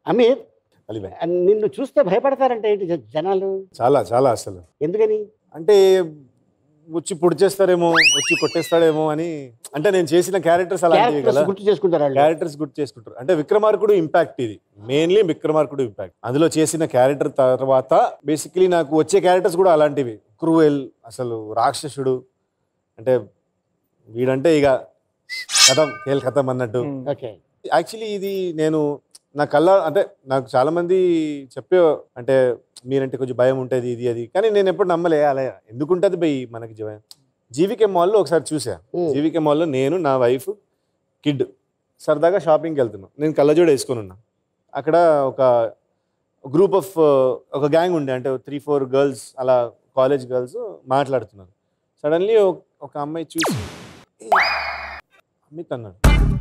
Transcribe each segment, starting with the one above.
అమీర్ అలీబాయ్ నిన్ను చూస్తే భయపడతారంటే ఏంటి జ- జనాలు చాలా చాలా అసలు ఎందుకని అంటే వచ్చి పొడి చేస్తారేమో వచ్చి కొట్టేస్తాడేమో అని అంటే నేను చేసిన క్యారెక్టర్స్ అలాంటివి క్యారెక్టర్స్ కదా గుర్తు చేసుకుంటారు వాళ్ళు క్యారెక్టర్స్ గుర్తు చేసుకుంటారు అంటే విక్రమార్కుడు ఇంపాక్ట్ ఇది మెయిన్లీ విక్రమార్కుడు ఇంపాక్ట్ అందులో చేసిన క్యారెక్టర్ తర్వాత బేసిక్లీ నాకు వచ్చే క్యారెక్టర్స్ కూడా అలాంటివి క్రూయల్ అసలు రాక్షసుడు అంటే వీడంటే ఇక కథం కేల్ కథం అన్నట్టు ఓకే యాక్చువల్లీ ఇది నేను నా కళ్ళ అంటే నాకు చాలా మంది చెప్పే అంటే మీరంటే కొంచెం భయం ఉంటుంది ఇది అది కానీ నేను ఎప్పుడు నమ్మలే అలా ఎందుకు ఉంటుంది భయ్ మనకి భయం జీవికే మాల్లో ఒకసారి చూసా Hmm. జీవికే మాల్లో నేను నా వైఫ్ కిడ్ సరదాగా షాపింగ్కి వెళ్తున్నాం నేను కళ్ళజోడు వేసుకొని ఉన్నా అక్కడ ఒక గ్రూప్ ఆఫ్ ఒక గ్యాంగ్ ఉండే అంటే త్రీ ఫోర్ గర్ల్స్ అలా కాలేజ్ గర్ల్స్ మాట్లాడుతున్నారు సడన్లీ ఒక అమ్మాయి చూసి "ఏయ్, అమిత్ అన్నాడు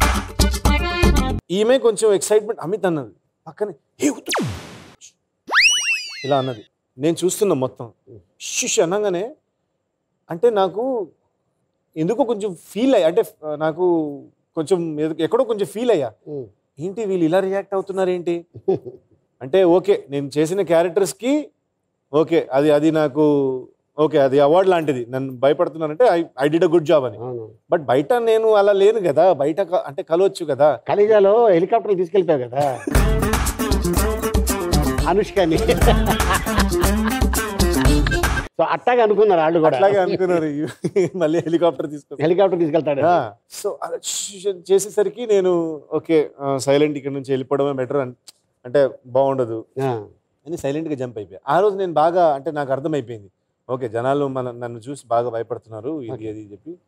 ఈమె కొంచెం ఎక్సైట్మెంట్ అమిత్ అన్నది పక్కనే "ఏ, వద్దు." ఇలా అన్నది నేను చూస్తున్నా మొత్తం షిష్ అనగానే అంటే నాకు ఎందుకో కొంచెం ఫీల్ అయ్యా అంటే ఆ, నాకు కొంచెం ఎద- ఎక్కడో కొంచెం ఫీల్ అయ్యా ఉమ్. ఏంటి వీళ్ళు ఇలా రియాక్ట్ అవుతున్నారు ఏంటి అంటే ఓకే నేను చేసిన క్యారెక్టర్స్కి ఓకే అది అది నాకు ఓకే అది అవార్డు లాంటిది నన్ను భయపడుతున్నానంటే I I did a good job అని అవును బట్ బయట నేను అలా లేను కదా బయట క- అంటే కలవచ్చు కదా ఖలీజాలో హెలికాప్టర్ తీసుకెళ్ళిపోయావు కదా అనుష్కని సో అట్టాగా అనుకున్నారు వాళ్ళు కూడా అట్లాగే అనుకున్నారు మళ్ళీ హెలికాప్టర్ తీసుకొని హెలికాప్టర్ తీసుకెళ్తాడు సో అలా ష్ చేసేసరికి నేను ఓకే సైలెంట్ ఇక్కడ నుంచి వెళ్ళిపోవడమే బెటర్ అంటే బాగుండదు ఆ, అని సైలెంట్గా జంప్ అయిపోయా ఆ రోజు నేను బాగా అంటే నాకు అర్థమైపోయింది ఓకే జనాలు మన నన్ను చూసి బాగా భయపడుతున్నారు ఇది అది చెప్పి